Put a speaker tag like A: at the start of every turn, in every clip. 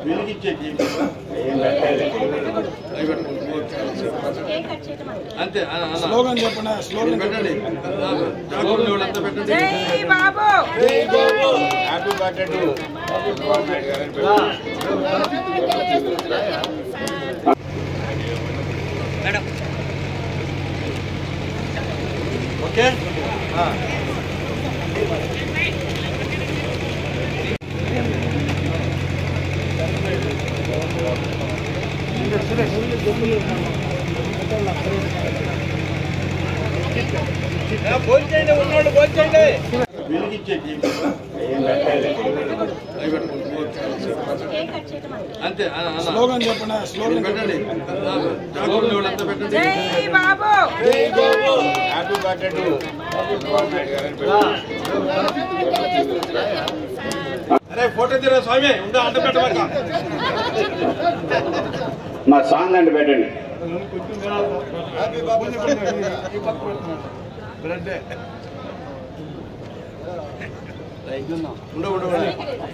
A: వెలిగించేకి అవి పెట్టుకోండి. అంతే ఆ, అన్న.
B: స్లోగన్ చెప్పండి స్లోగన్
A: పెట్టండి ఆ, జాగ్రత్త వాళ్ళంతా పెట్టండి
C: జై బాబు
A: హ్యాపీ బర్త్డే టు ఓకే ఆ. వెలిగించేకి అవి పెట్టుకోండి. అంతే ఆ, అన్న.
B: స్లోగన్ చెప్పండి స్లోగన్
A: పెట్టండి ఆ, జాగ్రత్త వాళ్ళంతా పెట్టండి
C: జై బాబు
A: హ్యాపీ బర్త్డే టు అరే ఫోటో తీరా స్వామి ఉందా అంట పెట్టబక్క
D: మా సాంగ్ అంటే పెట్టండి
A: ఉండ ఉండ ఉండ.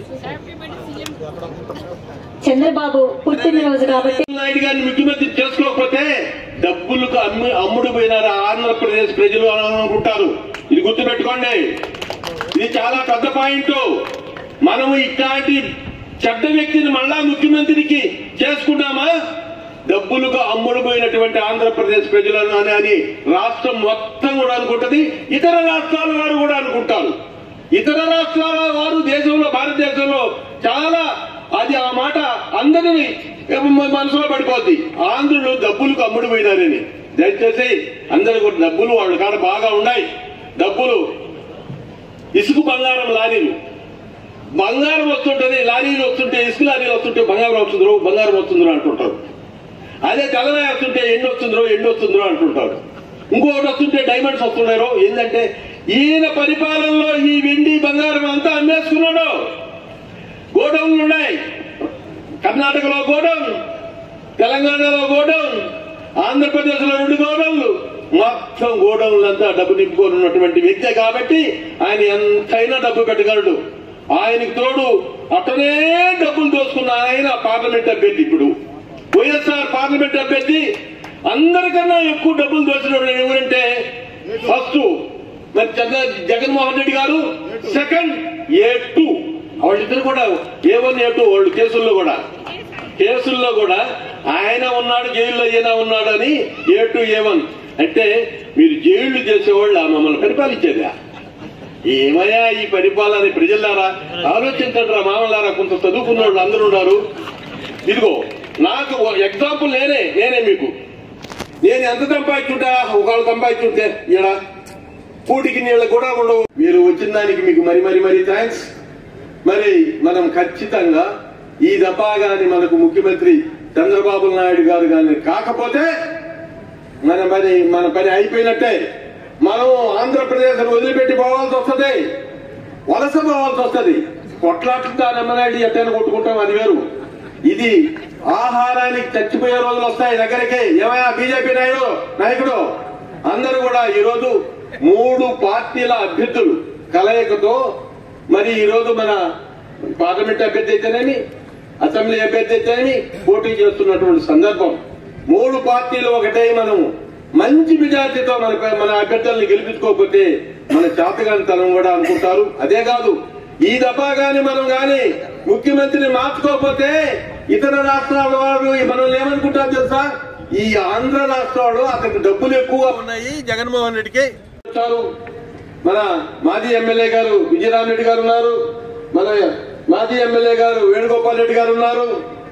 E: చంద్రబాబు పుట్టినరోజు కాబట్టి
D: నాయుడు గారిని ముఖ్యమంత్రి చేసుకోకపోతే డబ్బులకు అమ్మి అమ్ముడు పోయినారు ఆంధ్రప్రదేశ్ ప్రజలు అని అనుకుంటారు ఇది గుర్తుపెట్టుకోండి ఇది చాలా పెద్ద పాయింట్ మనము ఇట్లాంటి చెడ్డ వ్యక్తిని మళ్ళా ముఖ్యమంత్రికి చేసుకున్నామా డబ్బులుగా అమ్ముడుపోయినటువంటి ఆంధ్రప్రదేశ్ ప్రజలను అని అని రాష్ట్రం మొత్తం కూడా అనుకుంటది ఇతర రాష్ట్రాల వారు కూడా అనుకుంటారు ఇతర రాష్ట్రాల వారు దేశంలో భారతదేశంలో చాలా అది ఆ మాట అందరినీ మనసులో పడిపోద్ది ఆంధ్రులు డబ్బులకు అమ్ముడు పోయినారని దయచేసి అందరు కూడా డబ్బులు వాళ్ళ కాడ బాగా ఉన్నాయి డబ్బులు ఇసుక బంగారం లారీలు బంగారం వస్తుంటది లారీలు వస్తుంటే ఇసుక లారీలు వస్తుంటే బంగారం వస్తుందో బంగారం వస్తుందో అంటుంటారు అదే తెల్లరాయి వస్తుంటే ఎండు వస్తుందో ఎండు వస్తుందో అంటుంటారు ఇంకొకటి వస్తుంటే డైమండ్స్ వస్తున్నారో ఏంటంటే ఈయన పరిపాలనలో ఈ వెండి బంగారం అంతా అమ్మేసుకున్నాడు గోడౌన్లు ఉన్నాయి కర్ణాటకలో గోడౌన్ తెలంగాణలో గోడౌన్ ఆంధ్రప్రదేశ్ లో రెండు గోడౌన్లు మొత్తం గోడౌన్లంతా డబ్బు నింపుకొని ఉన్నటువంటి వ్యక్తే కాబట్టి ఆయన ఎంతైనా డబ్బు పెట్టగలడు ఆయనకు తోడు అట్టనే డబ్బులు దోసుకున్న ఆయన పార్లమెంట్ అభ్యర్థి ఇప్పుడు వైఎస్ఆర్ పార్లమెంట్ అభ్యర్థి అందరికన్నా ఎక్కువ డబ్బులు దోచిన ఎవరంటే ఫస్ట్ మరి జగ- జగన్మోహన్ రెడ్డి గారు సెకండ్ ఏ టూ వాళ్ళిద్దరు కూడా ఏ వన్ ఏ టూ వాళ్ళు కేసుల్లో కూడా కేసుల్లో కూడా ఆయన ఉన్నాడు జైల్లో ఈయన ఉన్నాడు అని ఏ టూ ఏ వన్ అంటే మీరు జైళ్లు చేసేవాళ్ళు మమ్మల్ని పరిపాలించేదా ఏమయ్యా ఈ పరిపాలన ప్రజలారా ఆలోచించండి రా మామలారా కొంత చదువుకున్న వాళ్ళు అందరూ ఉన్నారు ఇదిగో నాకు ఎగ్జాంపుల్ నేనే నేనే మీకు నేను ఎంత సంపాదించుంటా ఒకళ్ళు సంపాదించుంటే ఈడ పూటికి నీళ్ళ కూడా ఉండవు మీరు వచ్చిన దానికి మీకు మరి మరి మరి థ్యాంక్స్ మరి మనం ఖచ్చితంగా ఈ దఫా గాని మనకు ముఖ్యమంత్రి చంద్రబాబు నాయుడు గారు గాని కాకపోతే మన పని మన పని అయిపోయినట్టే మనం ఆంధ్రప్రదేశ్ వదిలిపెట్టి పోవాల్సి వస్తుంది వలస పోవాల్సి వస్తుంది కొట్లాట్లతో నమ్మనాయుడు ఎట్టని కొట్టుకుంటాం అది వేరు ఇది ఆహారానికి చచ్చిపోయే రోజులు వస్తాయి దగ్గరికి ఏమయ్యా బీజేపీ నాయుడు నాయకుడు అందరూ కూడా ఈ రోజు మూడు పార్టీల అభ్యర్థులు కలయికతో మరి ఈ రోజు మన పార్లమెంట్ అభ్యర్థి అయితేనేమి అసెంబ్లీ అభ్యర్థి అయితేనేమి పోటీ చేస్తున్నటువంటి సందర్భం మూడు పార్టీలు ఒకటే మనం మంచి మెజార్టీతో మన మన అభ్యర్థుల్ని గెలిపించుకోకపోతే మన చేతగానితనం కూడా అనుకుంటారు అదే కాదు ఈ దఫా గాని మనం గాని ముఖ్యమంత్రిని మార్చుకోకపోతే ఇతర రాష్ట్రాల వారు మనల్ని ఏమనుకుంటారు తెలుసా ఈ ఆంధ్ర రాష్ట్రాలు అతనికి డబ్బులు ఎక్కువ
A: ఉన్నాయి జగన్మోహన్ రెడ్డికి
D: వచ్చారు మన మాజీ ఎమ్మెల్యే గారు విజయరామరెడ్డి గారు ఉన్నారు మన మాజీ ఎమ్మెల్యే గారు వేణుగోపాల్ రెడ్డి గారు ఉన్నారు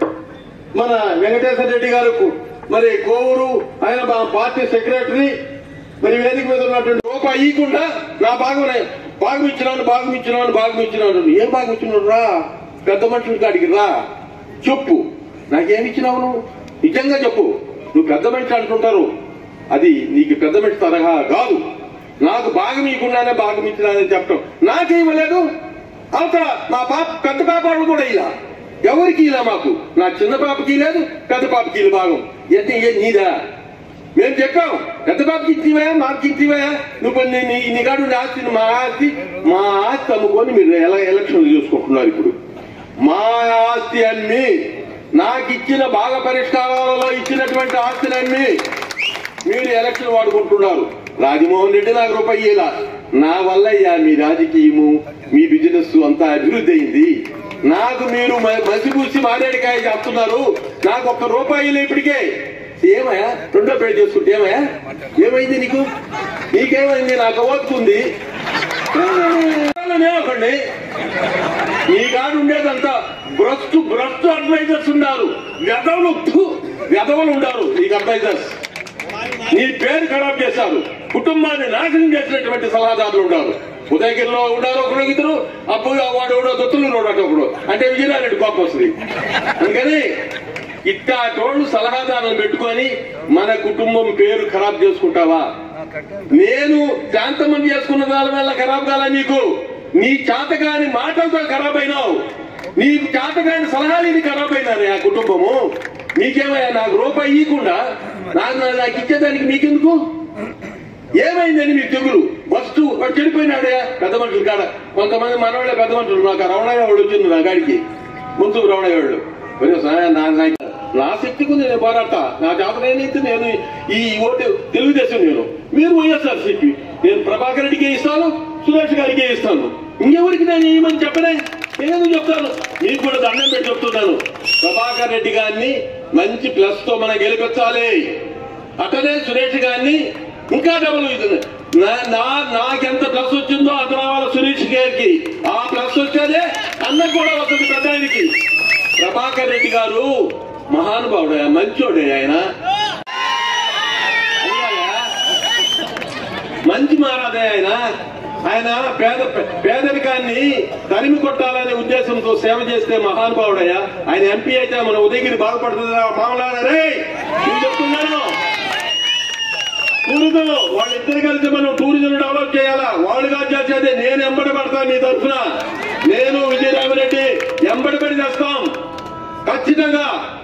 D: మన వెంకటేశ్వర రెడ్డి గారు మరి కోవూరు ఆయన మా పార్టీ సెక్రటరీ మరి వేదిక మీద ఉన్నటువంటి రూపాయి ఇవ్వకుండా నా భాగం భాగం ఇచ్చినాను భాగం ఇచ్చినాను భాగం ఇచ్చినాను ఏం భాగం ఇచ్చినాడు రా పెద్ద మనుషుల కాడికి రా చెప్పు నాకేమి ఇచ్చినావు నువ్వు నిజంగా చెప్పు నువ్వు పెద్ద మనిషి అంటుంటారు అది నీకు పెద్ద మనిషి తరహా కాదు నాకు భాగం ఇవ్వకుండానే భాగం ఇచ్చినానని చెప్పటం నాకేమలేదు అవతల మా పాప పెద్ద పాప వాళ్ళు కూడా ఇలా ఎవరికి ఇలా మాకు నా చిన్న పాపకి లేదు పెద్ద పాపకి ఇలా భాగం ఎంత ఏ నీదా మేము చెప్పాం పెద్ద పాపకి ఇచ్చివా మాకు ఇచ్చివా నువ్వు నీ- నీ నీ కాడు ఉండే ఆస్తి మా ఆస్తి మా ఆస్తి అమ్ముకొని మీరు ఎలా ఎలక్షన్లు చూసుకుంటున్నారు ఇప్పుడు మా ఆస్తి అన్ని నాకు ఇచ్చిన భాగ పరిష్కారాలలో ఇచ్చినటువంటి ఆస్తినన్ని మీరు ఎలక్షన్ వాడుకుంటున్నారు రాజమోహన్ రెడ్డి నాకు రూపాయి ఇలా నా వల్ల అయ్యా మీ రాజకీయము మీ బిజినెస్ అంతా అభివృద్ధి అయింది నాకు మీరు మ- మసిపూసి మారేడికాయ చేస్తున్నారు నాకు ఒక్క రూపాయి లే ఇప్పటికే ఏమయ్యా రెండో పెళ్లి చేసుకుంటే ఏమయ్యా ఏమైంది నీకు నీకేమైంది నాకు ఓతుకుంది ఒకటి ఈ కాడు ఉండేదంతా భ్రష్టు భ్రష్టు అడ్వైజర్స్ ఉన్నారు వ్యధవులు ఫు, వ్యధవులు ఉండారు నీకు అడ్వైజర్స్ నీ పేరు ఖరాబ్ చేశారు కుటుంబాన్ని నాశనం చేసినటువంటి సలహాదారులు ఉన్నారు ఉదయగిరిలో ఉన్నారు ఒకరు ఇద్దరు అప్పుడు వాడు ఎవడో దొత్తులు ఉన్నాడు ఒకడు అంటే విజయనారెడ్డి కోపం వస్తుంది అందుకని ఇట్టా తోళ్ళు సలహాదారులను పెట్టుకొని మన కుటుంబం పేరు ఖరాబ్ చేసుకుంటావా నేను శాంతమని చేసుకున్న దాని వల్ల ఖరాబ్ కాల నీకు నీ చేతగాని మాటలతో ఖరాబ్ అయినావు నీ చేతగాని సలహాలు ఇది ఖరాబ్ అయినారు ఆ కుటుంబము నీకేమయ్యా నాకు రూపాయి ఇవ్వకుండా నాకు నా- నాకు ఇచ్చేదానికి మీకెందుకు ఏమైందని మీకు తెగులు వస్తు వాడు చెడిపోయినాడే పెద్ద మనుషులు కాడ కొంతమంది మనవాళ్ళే పెద్ద మనుషులు నాకు ఆ రమణయ్య వాడు వచ్చింది నా గాడికి ముందు రమణయ్య వాళ్ళు ఒరే సార్, నా నా- నా శక్తి కొంది నేను పోరాడతా నా జాతకైతే నేను ఈ ఓటు తెలుగుదేశం నేను మీరు వైఎస్ఆర్ సిపి నేను ప్రభాకర్ రెడ్డికే ఇస్తాను సురేష్ గారికే ఇస్తాను ఇంకెవరికి నేను ఏమని చెప్పలే నేను చెప్తాను మీకు కూడా దండం పెట్టి చెప్తున్నాను ప్రభాకర్ రెడ్డి గారిని మంచి ప్లస్ తో మనం గెలిపించాలి అట్లనే సురేష్ గారిని ఇంకా డబుల్ అవుతుంది నా- నా నాకెంత ప్లస్ వచ్చిందో అంత రావాలి సురేష్ గారికి ఆ ప్లస్ వచ్చేదే అన్నకు కూడా వస్తుంది పెద్ద ఆయనకి ప్రభాకర్ రెడ్డి గారు మహానుభావుడే మంచోడే ఆయన అయ్యాయా? మంచి మారాదే ఆయన ఆయన పేద పేదరికాన్ని తరిమి కొట్టాలనే ఉద్దేశంతో సేవ చేస్తే మహానుభావుడయ్యా ఆయన ఎంపీ అయితే మన ఉదయగిరి బాగుపడుతుందా మామలారా రే నేను చెప్తున్నాను టూరిజం వాళ్ళిద్దరు కలిసి మనం టూరిజం డెవలప్ చేయాలా వాళ్ళు కాదు చేసేది నేను ఎంబడి పడతా మీ తరఫున నేను విజయరామరెడ్డి ఎంబడి పడి చేస్తాం ఖచ్చితంగా